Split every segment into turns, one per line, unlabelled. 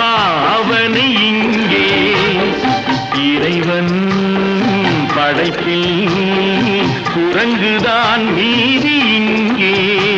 வா அவனை இங்கே இறைவன் படைப்பில் குரங்குதான் மீதி இங்கே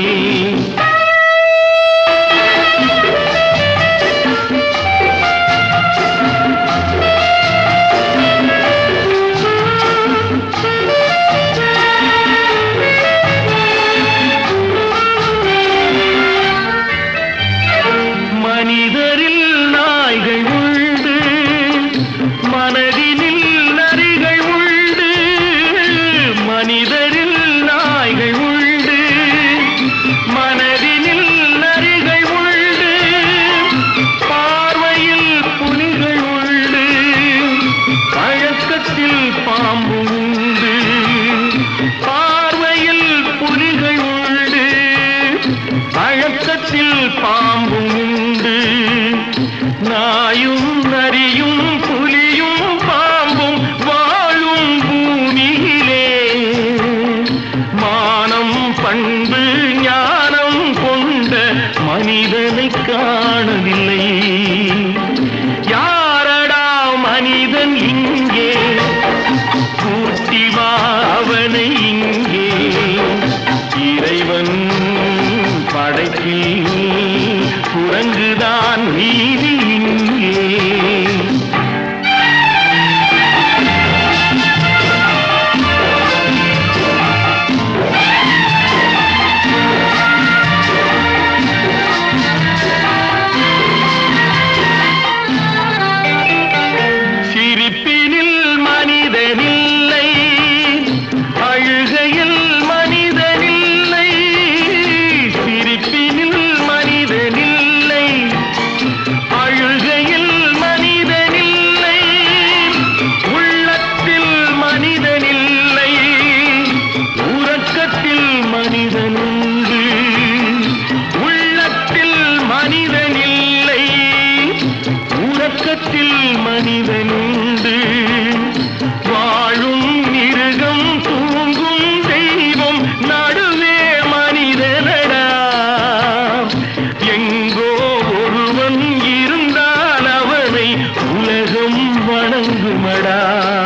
மனிதரில் நாய்கள் உண்டு மனதினில் நரிகள் உண்டு மனிதரில் நாய்கள் உண்டு மனதினில் நரிகள் உண்டு பார்வையில் புலிகள் உண்டு பழக்கத்தில் பாம்பு உண்டு பார்வையில் புலிகள் உண்டு பழக்கத்தில் பாம்பும் உண்டு நாயும் நரியும் புலியும் பாம்பும் வாழும் பூமியிலே மானம் பண்பு ஞானம் கொண்ட மனிதனை காணவில்லை யாரடா மனிதன் இங்கே கூட்டி வா அவனை இங்கே இறைவன் படைப்பில் குரங்குதான் நீதி இங்கே சிரிப்பினில் மனிதனில்லை அழுகையில் மனிதனில்லை சிரிப்பினில் மனிதனில்லை அழுகையில் மனிதனில்லை உள்ளத்தில் மனிதனில்லை உறக்கத்தில் மனிதனுண்டு உள்ளத்தில் மனிதனில்லை உறக்கத்தில் மனிதனுண்டு வாழும் மிருகம் தூங்கும் தெய்வம் நடுவே மனிதனடா எங்கோ ஒருவன் இருந்தால் அவனை உலகம் வணங்குமடா